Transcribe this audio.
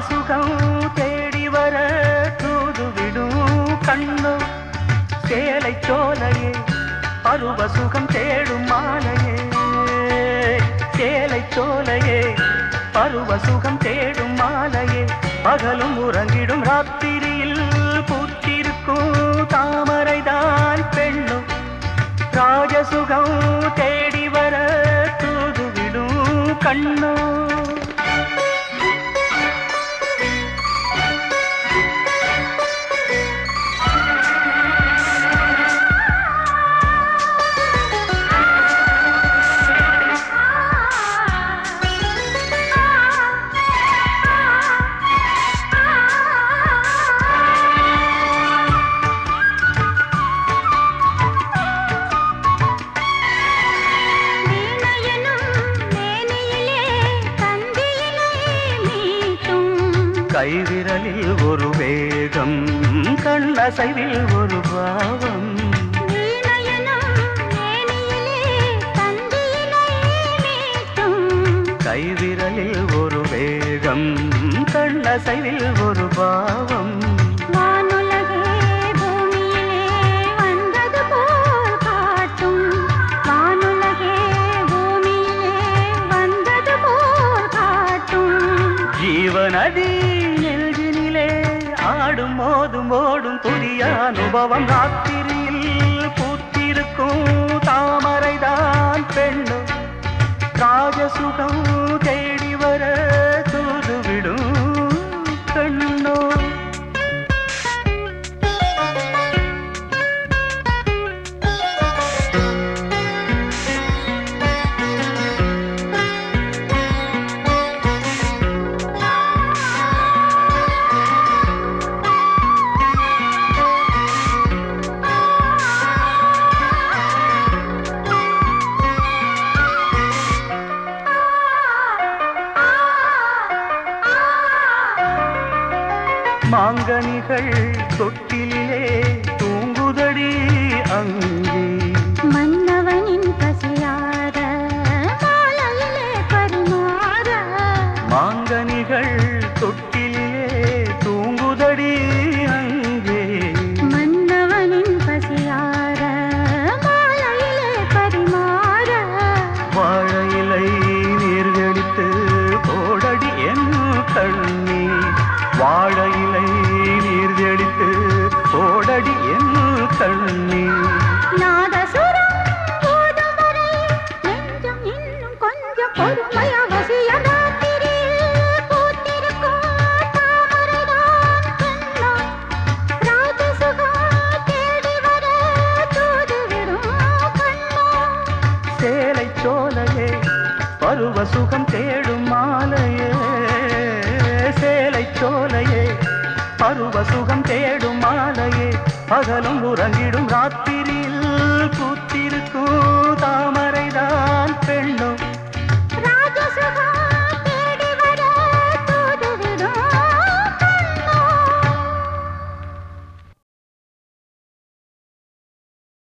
ராஜசுகம் தேடி வர தூதுவிடும் கண்ணோ சேலை சோலையே பருவ சுகம் தேடும் மாலையே சேலை சோலையே பருவ சுகம் தேடும் மாலையே பகலும் உறங்கிடும் ராத்திரியில் பூத்திருக்கும் தாமரைதான் பெண்ணும் ராஜசுகம் தேடி வர தூதுவிடும் கண்ணோ வீணையனும் மேனியிலே தந்தியிலே மீட்டும் கைவிரலில் ஒரு வேகம் கண்ணசைவில் ஒரு பாவம் வீணையனும் மேனியிலே தந்தியிலே மீட்டும் கைவிரலில் ஒரு வேகம் கண்ணசைவில் ஒரு பாவம் வானுலகே பூமியிலே வந்தது போல் காட்டும் வானுலகே பூமியிலே வந்தது போல் காட்டும் ஜீவநதி நெல்கினிலே ஆடும் மோதும் ஓடும் புதிய அனுபவம் ராத்திரியில் பூத்திருக்கும் தாமரைதான் பெண்ணும் ராஜசுகம் தேடி வர தூதுவிடும் கண்ணோ மாங்கனிகள் தொட்டிலே தூங்குதடி அங்கே மன்னவனின் பசியார மாலையிலே பரிமாற மாங்கனிகள் தொட்டிலே தூங்குதடி அங்கே மன்னவனின் பசியார மாலையிலே பரிமாற வாழையிலை நீர்கடித்து போடடி என் கண்ணி வாழையிலை நீர்கடித்து போடடி என் கண்ணி நாதசுரம் போதும் வரை நெஞ்சம் இன்னும் கொஞ்சம் பொறுமை அவசியம் ராத்திரியில் பூத்திருக்கும் தாமரைதான் கண்ணா. ராஜசுகம் தேடி வர தூதுவிடும் கண்ணா. சேலை சோலையே பருவ சுகம் தேடும் மாலையே சேலை சோலையே பருவ சுகம் தேடும் மாலையே பகலும் உறங்கிடும் ராத்திரியில் பூத்திருக்கும் தாமரைதான் பெண்ணும் ராஜசுகம்